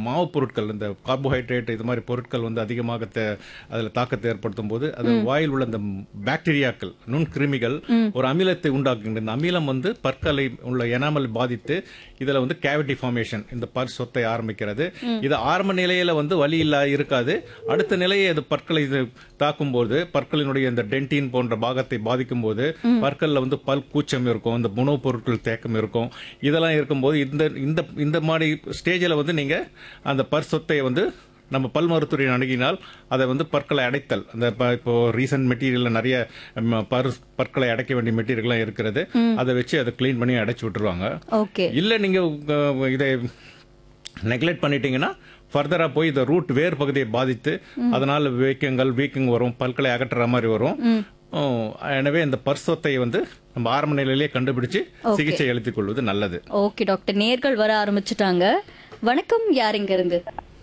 மாவு பொருட்கள் இந்த கார்போஹைட்ரேட் இது மாதிரி பொருட்கள் வந்து அதிகமாக தே- அதுல தாக்கத்தை ஏற்படுத்தும் போது அது வாயில் உள்ள இந்த பாக்டீரியாக்கள் நுண்கிருமிகள் ஒரு அமிலத்தை உண்டாக்குகின்ற இந்த அமிலம் வந்து பற்களை உள்ள எனாமல் பாதித்து இதுல வந்து கேவிட்டி ஃபார்மேஷன் இந்த பல் சொத்தை ஆரம்பிக்கிறது இது ஆரம்ப நிலையில வந்து வலி இல்லா இருக்காது அடுத்த நிலையை அது பற்களை இது தாக்கும் போது பற்களினுடைய இந்த டென்டின் போன்ற பாகத்தை பாதிக்கும் போது பற்கள்ல வந்து பல் கூச்சம் இருக்கும் இந்த உணவுப் பொருட்கள் தேக்கம் இருக்கும் இதெல்லாம் இருக்கும்போது இந்த இந்த இந்த மாதிரி ஸ்டேஜில் வந்து நீங்க அந்த பற் சொத்தை வந்து நம்ம பல் மருத்துவரை அணுகினால் அதை வந்து பற்களை அடைத்தல் அந்த ப- இப்போ ரீசன்ட் மெட்டீரியல்ல நிறைய ம், பர் பற்களை அடைக்க வேண்டிய மெட்டீரியல்லாம் இருக்கிறது அதை வச்சு அதை க்ளீன் பண்ணி அடைச்சு விட்டுருவாங்க ஓகே இல்ல நீங்க உங்க இதை நெக்லெக்ட் பண்ணிட்டீங்கன்னா ஃபர்தரா போய் இந்த ரூட் வேர் பகுதியை பாதித்து அதனால வீக்கங்கள் வீக்கிங் வரும் பற்களை அகற்றுற மாதிரி வரும் ஓ, எனவே இந்த பர்சொத்தை வந்து நம்ம ஆரம்ப நிலையிலேயே கண்டுபிடிச்சு சிகிச்சை அளித்துக் கொள்வது நல்லது ஓகே டாக்டர் நேர்கள் வர ஆரம்பிச்சுட்டாங்க வணக்கம் யார் இங்க இருந்து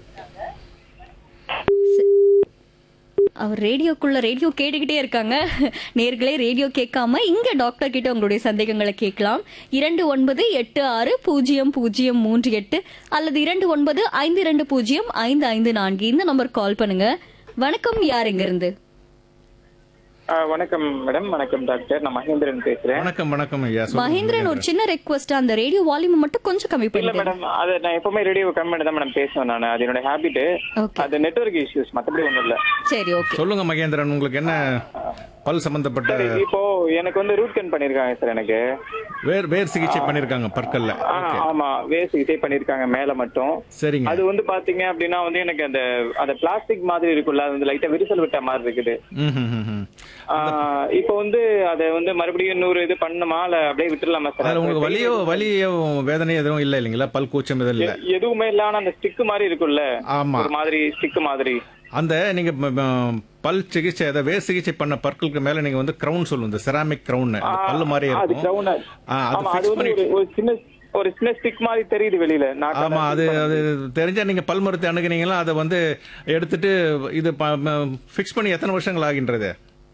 ச- அவர் ரேடியோக்குள்ள ரேடியோ கேட்டுக்கிட்டே இருக்காங்க நேர்களே ரேடியோ கேட்காம இங்க டாக்டர் கிட்ட உங்களுடைய சந்தேகங்களை கேட்கலாம் இரண்டு ஒன்பது எட்டு ஆறு பூஜ்ஜியம் பூஜ்ஜியம் மூன்று எட்டு அல்லது இரண்டு ஒன்பது ஐந்து இரண்டு பூஜ்ஜியம் ஐந்து ஐந்து நான்கு இந்த நம்பர் கால் பண்ணுங்க வணக்கம் யார் இங்க இருந்து ஆ, வணக்கம் மேடம் வணக்கம் டாக்டர் நான் மகேந்திரன் பேசுறேன் வணக்கம் வணக்கம் ஐயா சொல்லுங்க. மகேந்திரன் ஒரு சின்ன ரெக்வஸ்ட் அந்த ரேடியோ வால்யூம் மட்டும் கொஞ்சம் கம்மி இல்ல பண்ணுங்க மேடம் அது நான் எப்பவுமே ரேடியோ கம்மி தான் மேடம் பேசுவேன் நான் அது என்னோட ஹேபிட் ஓகே அது நெட்வொர்க் இஷ்யூஸ் மத்தபடி ஒண்ணும் இல்ல சரி ஓகே சொல்லுங்க மகேந்திரன் உங்களுக்கு என்ன பல் சம்பந்தப்பட்ட சரி, இப்போ எனக்கு வந்து ரூட் கன் பண்ணிருக்காங்க சார் எனக்கு வேர் வேர் சிகிச்சை பண்ணிருக்காங்க பற்கள்ல ஆ, ஆமா வே சிகிச்சை பண்ணிருக்காங்க மேல மட்டும் சரிங்க அது வந்து பாத்தீங்க அப்படின்னா வந்து எனக்கு அந்த அந்த பிளாஸ்டிக் மாதிரி இருக்குல்ல அது வந்து லைட்டா விரிசல் விட்ட மாதிரி இருக்குது ம், ம், ம், ம். ஆ, இப்போ வந்து அதை வந்து மறுபடியும் இன்னொரு இது பண்ணுமா இல்ல அப்படியே விட்டுலாமா அதுல சார் உங்களுக்கு வலியோ வலியோ வேதனை எதுவும் இல்ல இல்லைங்களா பல் கூச்சம் எதுவும் இல்ல எ- எதுவுமே இல்ல ஆனா அந்த ஸ்டிக் மாதிரி இருக்குல்ல ஆமா ஒரு மாதிரி ஸ்டிக் மாதிரி அந்த நீங்க ம- ம- பல் சிகிச்சை அதை வேர் சிகிச்சை பண்ண பற்களுக்கு மேல நீங்க வந்து கிரவுன் சொல்லுங்க இந்த செராமிக் கிரவுன் பல்லு மாதிரி அது இருக்கும் crown ஆ- ஆ, அது ஆமா fix அது வந்து பண்ணி- ஒரு- ஒரு சின்ன ஒரு சின்ன ஸ்டிக் மாதிரி தெரியுது வெளியில நாக்குல. ஆமா அது அது தெரிஞ்சா நீங்க பல் மருத்துவ அணுகுனீங்களா அதை வந்து எடுத்துட்டு இது ஃபிக்ஸ் பண்ணி எத்தனை வருஷங்கள் ஆகின்றது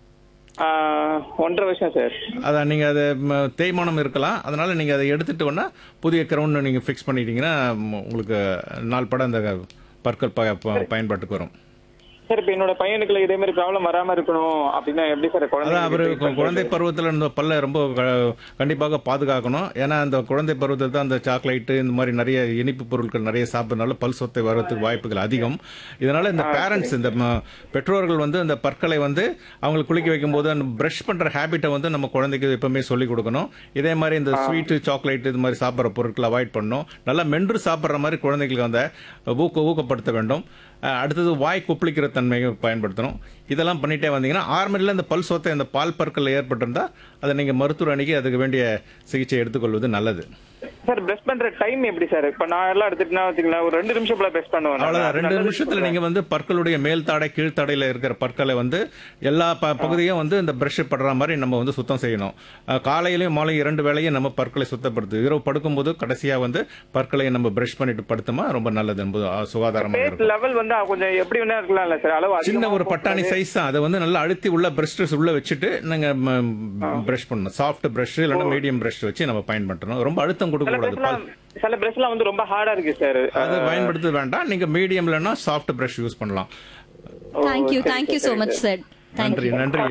ஆ, ஒன்றரை வருஷம் சார் அதான் நீங்க அது ம, தேய்மானம் இருக்கலாம் அதனால நீங்க அதை எடுத்துட்டு வேணா புதிய கிரவுன் நீங்க ஃபிக்ஸ் பண்ணிட்டீங்கன்னா ம், உங்களுக்கு நாள் படம் அந்த பற்கள் ப- ப- பயன்பாட்டுக்கு வரும் சார் இப்ப என்னோட பையனுக்குள்ள இதே மாதிரி ப்ராப்ளம் வராம இருக்கணும் அப்படின்னா எப்படி சார் அதான் அவரு குழந்தை கு- குழந்தை பருவத்தில் இந்த பல்ல ரொம்ப க- கண்டிப்பாக பாதுகாக்கணும் ஏன்னா அந்த குழந்தை பருவத்தில் தான் அந்த சாக்லேட்டு இந்த மாதிரி நிறைய இனிப்பு பொருட்கள் நிறைய சாப்பிட்றதுனால பல் சொத்தை வர்றதுக்கு வாய்ப்புகள் அதிகம் இதனால இந்த பேரண்ட்ஸ் இந்த ம- பெற்றோர்கள் வந்து அந்த பற்களை வந்து அவங்களுக்கு குளிக்க வைக்கும்போது அந்த பிரஷ் பண்ற ஹேபிட்டை வந்து நம்ம குழந்தைக்கு எப்பவுமே சொல்லிக் கொடுக்கணும் இதே மாதிரி இந்த ஸ்வீட்டு சாக்லேட் இது மாதிரி சாப்பிட்ற பொருட்களை அவாய்ட் பண்ணணும் நல்லா மென்று சாப்பிட்ற மாதிரி குழந்தைகளுக்கு வந்து ஊக்க ஊக்கப்படுத்த வேண்டும் அஹ் அடுத்தது வாய் கொப்பளிக்கிற தன்மையை பயன்படுத்தணும் இதெல்லாம் பண்ணிட்டே வந்தீங்கன்னா ஆரம்பத்தில் இந்த பல் சொத்தை இந்த பால் பற்கள் ஏற்பட்டிருந்தா அதை நீங்க மருத்துவர் அணுகி அதுக்கு வேண்டிய சிகிச்சை எடுத்துக்கொள்வது நல்லது சார் பிரஷ் பண்ற டைம் எப்படி சார் இப்ப நான் எல்லாம் எடுத்துட்டுனா வச்சுங்களேன் ஒரு ரெண்டு நிமிஷம் போல பிரஷ் பண்ணுவேன் நான். அவ்வளவுதான் அது ரெண்டு நல்லது நிமிஷத்துல சொல்றேன். நீங்க வந்து பற்களுடைய மேல் தாடை கீழ்த்தாடையில இருக்கிற பற்களை வந்து எல்லா ப- பகுதியும் வந்து இந்த பிரஷ் படுற மாதிரி நம்ம வந்து சுத்தம் செய்யணும் அஹ் காலையிலயும் மாலை இரண்டு வேளையும் நம்ம பற்களை சுத்தப்படுத்து இரவு படுக்கும்போது கடைசியா வந்து பற்களை நம்ம பிரஷ் பண்ணிட்டு படுத்தோமா ரொம்ப நல்லது என்பது அஹ், சுகாதாரமாக இருக்கும் பேஸ்ட் லெவல் வந்து கொஞ்சம் எப்படி வேணா இருக்கலாம்ல சார் அளவு சின்ன அதிகமா ஒரு பட்டாணி சைஸ் தான் அதை வந்து நல்லா அழுத்தி உள்ள பிரஷ் உள்ள வச்சுட்டு நீங்க பிரஷ் பண்ணணும் சாஃப்ட் பிரஷ் இல்லைன்னா மீடியம் பிரஷ் வச்சு நம்ம பயன்படுத்தணும் ரொம்ப அழுத்தம் கொடுக்க சில கூடாது பிரஷ்லாம் சில பிரஷ்லாம் வந்து ரொம்ப ஹார்டா இருக்கு சார் அது பயன்படுத்த வேண்டாம் நீங்க மீடியம் இல்லைன்னா சாஃப்ட் பிரஷ் யூஸ் பண்ணலாம் thank you thank you so much sir நன்றி நன்றி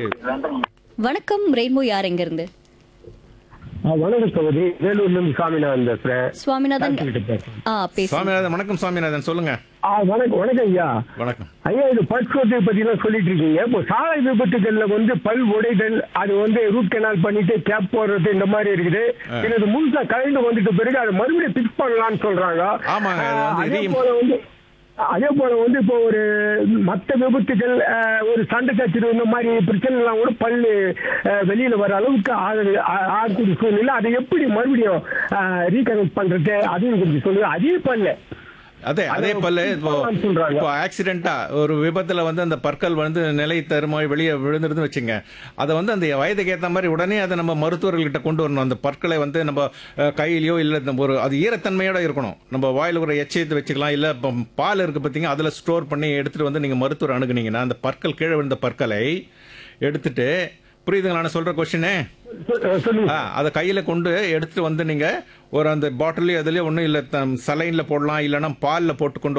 வணக்கம் ரெயின்போ யார் எங்க இருந்து ஆ, வணக்கம் சகோதரி வேலூர்ல இருந்து சாமிநாதன் பேசுறேன் சுவாமிநாதன் டாக்டர் கிட்ட பேசுறேன் ஆ பேசு சுவாமிநாதன் வணக்கம் சுவாமிநாதன் சொல்லுங்க ஆ, வணக்கம் வணக்கம் ஐயா வணக்கம் ஐயா இது பல்ஸ்கோட்டை பத்தி எல்லாம் சொல்லிட்டு இருக்கீங்க இப்போ சாலை விபத்துகள்ல வந்து பல் உடைதல் அது வந்து ரூட் கெனால் பண்ணிட்டு கேப் போடுறது இந்த மாதிரி இருக்குது இது முழுசா கலந்து வந்துட்ட பிறகு அதை மறுபடியும் பிக்ஸ் பண்ணலாம்னு சொல்றாங்க ஆமாங்க, அது வந்து ஆ, அதே இதையும் போல வந்து அதே போல வந்து இப்போ ஒரு மத்த விபத்துகள் ஆ, ஒரு சண்டை சச்சரவு இந்த மாதிரி பிரச்சனை எல்லாம் கூட பல்லு ஆ, வெளியில வர அளவுக்கு ஆகுது ஆ- ஆகக்கூடிய சூழ்நிலை அதை எப்படி மறுபடியும் ரீகனெக்ட் பண்றது அதையும் கொஞ்சம் சொல்லுங்க அதே பல்ல அதே அதே பல்லு இப்போ சொல்றாங்க. இப்போ ஆக்சிடென்ட்டா ஒரு விபத்துல வந்து அந்த பற்கள் வந்து நிலை தருமாய் வெளியே விழுந்துருதுன்னு வச்சுங்க அதை வந்து அந்த வயதுக்கு ஏத்த மாதிரி உடனே அதை நம்ம மருத்துவர்கள்கிட்ட கொண்டு வரணும் அந்த பற்களை வந்து நம்ம அஹ், கையிலயோ இல்ல நம்ம ஒரு அது ஈரத்தன்மையோட இருக்கணும் நம்ம வாயில ஒரு எச்சயத்தை வச்சுக்கலாம் இல்ல இப்போ பால் இருக்கு பார்த்தீங்க அதுல ஸ்டோர் பண்ணி எடுத்துட்டு வந்து நீங்க மருத்துவர் அணுகுனீங்கன்னா அந்த பற்கள் கீழே விழுந்த பற்களை எடுத்துட்டு புரியுதுங்களா நான் சொல்ற கொஸ்டினே சொ- சொல்லுங்க ஆ, அதை கையில கொண்டு எடுத்துட்டு வந்து நீங்க ஒரு அந்த பாட்டிலையும் அதுலயும் ஒன்றும் இல்லை சலைன்ல போடலாம் இல்லைன்னா பால்ல போட்டு கொண்டு